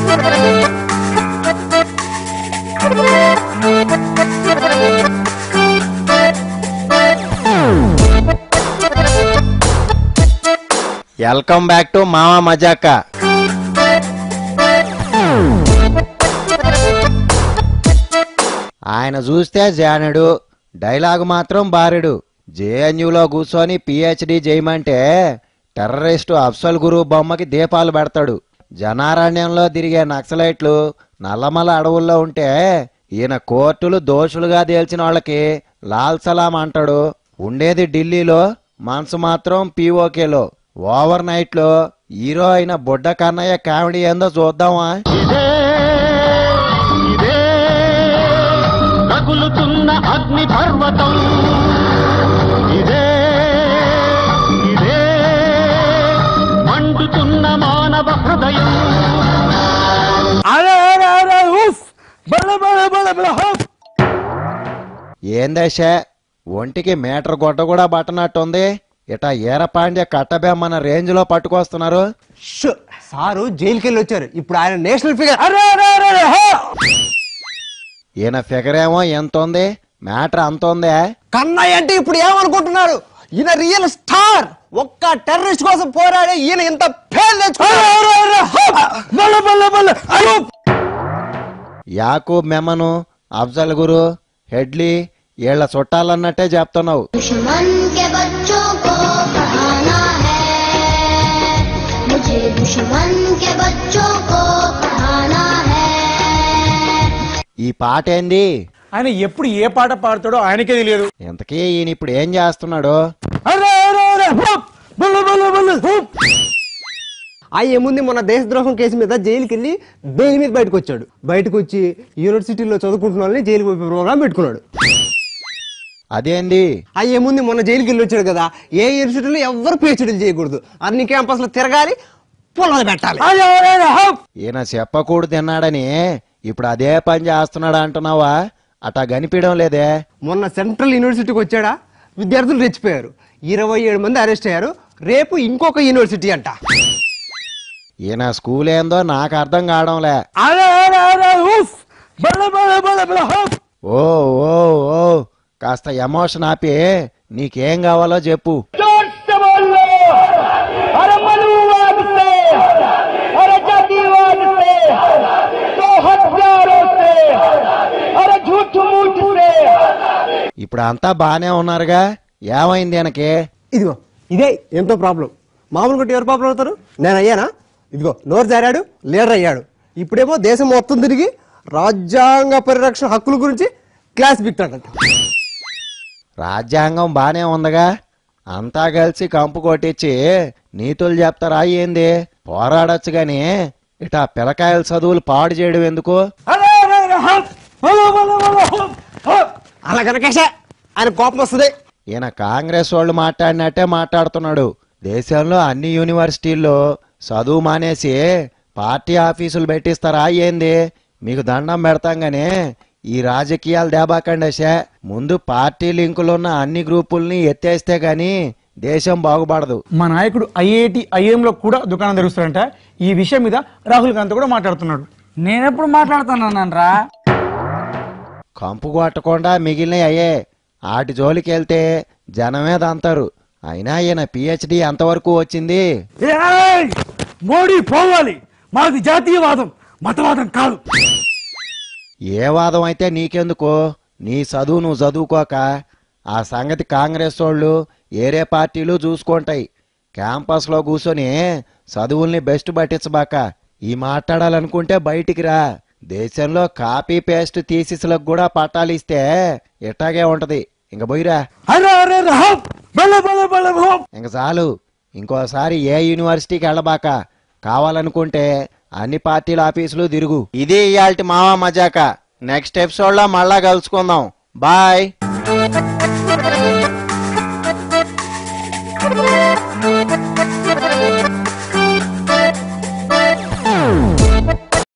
Welcome back to మామ మజాక ఆయన చూస్తే జానడు డైలాగ్ మాత్రం బారెడు జేఎన్యూలో కూర్చొని పిహెచ్డి చేయమంటే టెర్రరిస్టు అఫ్సల్ గురు బొమ్మకి దీపాలు పెడతాడు జనారణ్యంలో తిరిగే నక్సలైట్లు నల్లమల అడవుల్లో ఉంటే ఈయన కోర్టులు దోషులుగా తేల్చిన వాళ్ళకి లాల్ సలాం అంటాడు ఉండేది ఢిల్లీలో మనసు మాత్రం పీఓకేలో ఓవర్ నైట్ లో హీరో అయిన బుడ్డ కన్నయ్య కామెడీ ఏందో చూద్దామా ఇదే ఇదే రగులుతున్న అగ్ని పర్వతం ఇదే ఇదే మండుతున్న మానవ హృదయం అరే అరే అరే ఉఫ్ బల బల బల బల హప్ ఏందశ ఒంటికి మీటర్ గొడ్డ కూడా పట్టనట్టుంది ఇట ఈరపాండ్య కట్టబెమ్మన రేంజ్ లో పట్టుకొస్తున్నారు షో, సారు జైలుకి వెళ్ళి వచ్చారు ఇప్పుడు ఆయన నేషనల్ ఫిగర్ అరే అరే అరే అరే హ! ఈయన ఫిగర్ ఏమో ఎంత ఉంది మ్యాటర్ అంత ఉందే కన్నయ్య అంటే ఇప్పుడు ఏమనుకుంటున్నారు ఈయన రియల్ స్టార్ ఒక్క టెర్రరిస్ట్ కోసం పోరాడే ఈయన ఇంత పేరు అరే తెచ్చుకున్నారు అరే అరే హప్! బల బల బల అయ్యో యాకూబ్ మెమను అఫ్జల్ గురు హెడ్లీ వీళ్ళ చుట్టాలన్నట్టే చెప్తున్నావు दुश्मन के बच्चों को पढ़ाना है मुझे दुश्मन के बच्चों को पढ़ाना है ఈ పాట ఏంది ఆయన ఎప్పుడు ఏ పాట పాడతాడో ఆయనకే తెలియదు ఇంతకీ ఈయన ఇప్పుడు ఏం చేస్తున్నాడు అరే అరే అరే హప్! బల బల బల హప్! ఆ ఏముంది మొన్న దేశద్రోహం కేసు మీద జైలుకి వెళ్ళి బెయిల్ మీద బయటకు వచ్చాడు బయటకు వచ్చి యూనివర్సిటీలో చదువుకుంటున్న వాళ్ళని జైలు పంపే ప్రోగ్రామ్ పెట్టుకున్నాడు అదేంది ఆ ఏముంది మొన్న జైలుకి వెళ్ళి వచ్చాడు కదా ఏ యూనివర్సిటీలో ఎవరు పిహెచ్డీలు చేయకూడదు అన్ని క్యాంపస్లో తిరగాలి పొలాలు పెట్టాలి అరే అరే అరే హప్! ఈయన చెప్పకూడదు తిన్నాడని ఇప్పుడు అదే పని చేస్తున్నాడు అంటున్నావా అటా కనిపించడం లేదే మొన్న సెంట్రల్ యూనివర్సిటీకి వచ్చాడా విద్యార్థులు రెచ్చిపోయారు ఇరవై ఏడు మంది అరెస్ట్ అయ్యారు రేపు ఇంకొక యూనివర్సిటీ అంట ఈయన స్కూల్ ఏందో నాకు అర్థం కావడంలే అరే అరే అరే ఉఫ్ బల బల బల బల హప్! ఓ ఓ ఓ కాస్త ఎమోషన్ ఆపి నీకేం కావాలో చెప్పు जोर से बोल लो अरे मनुवाद से अरे जातिवाद से तो हथियारों से अरे झूठ मूठ से ఇప్పుడు అంతా బానే ఉన్నారుగా ఏమైంది ఈయనకి ఇదిగో ఇదే ఎంతో ప్రాబ్లం మామూలు కొట్టి ఎవరు ప్రాబ్లం అవుతారు నేను అయ్యానా ఇదిగో నోరు జారాడు లీడర్ అయ్యాడు ఇప్పుడేమో దేశం మొత్తం తిరిగి రాజ్యాంగ పరిరక్షణ హక్కుల గురించి క్లాస్ బిక్తాడంట రాజ్యాంగం బానే ఉందిగా అంతా కలిసి కంపు కొట్టించి నీతులు చెప్తారా ఏంది పోరాడొచ్చు గాని ఇట పిల్లకాయల చదువులు పాడు చేయడం ఎందుకు అరే అరే అరే హప్! బల బల బల హప్! హప్! అలా కనుకేసా ఆయన కోపం వస్తుంది ఈయన కాంగ్రెస్ వాళ్ళు మాట్లాడినట్టే మాట్లాడుతున్నాడు దేశంలో అన్ని యూనివర్సిటీల్లో చదువు మానేసి పార్టీ ఆఫీసులు పెట్టిస్తారా ఏంది మీకు దండం పెడతాం గానీ ఈ రాజకీయాలు దేబాకండి అశా ముందు పార్టీ లింకులున్న అన్ని గ్రూపుల్ని ఎత్తేస్తే గాని దేశం బాగుపడదు మా నాయకుడు ఐఐటి ఐఎంలో కూడా దుకాణం తెరుస్తాడంట ఈ విషయం మీద రాహుల్ గాంధీ కూడా మాట్లాడుతున్నాడు నేనెప్పుడు మాట్లాడుతున్నాను రా కంపు కొట్టకుండా మిగిలినవి అయ్యే ఆటి జోలికి వెళ్తే జనమేద అంటారు అయినా ఈయన పిహెచ్డి ఎంతవరకు వచ్చింది ఏయ్! మోడీ పోవాలి మాది జాతీయవాదం మతవాదం కాదు ఏ వాదం అయితే నీకెందుకు నీ చదువు నువ్వు చదువుకోక ఆ సంగతి కాంగ్రెస్ వాళ్ళు ఏరే పార్టీలు చూసుకుంటాయి క్యాంపస్లో కూర్చొని చదువుల్ని బెస్ట్ పట్టించబాక ఈ మాట్లాడాలనుకుంటే బయటికి రా దేశంలో కాపీ పేస్ట్ థీసిస్లకు కూడా పట్టాలు ఇస్తే ఇట్టాగే ఉంటది ఇంక పోయిరా అరే అరే అరే హప్! బల బల బల హప్! ఇంక చాలు ఇంకోసారి ఏ యూనివర్సిటీకి వెళ్ళబాక కావాలనుకుంటే అన్ని పార్టీల ఆఫీసులు తిరుగు ఇది ఇయాల్టి మావా మజాక నెక్స్ట్ ఎపిసోడ్ లో మళ్ళా కలుసుకుందాం బాయ్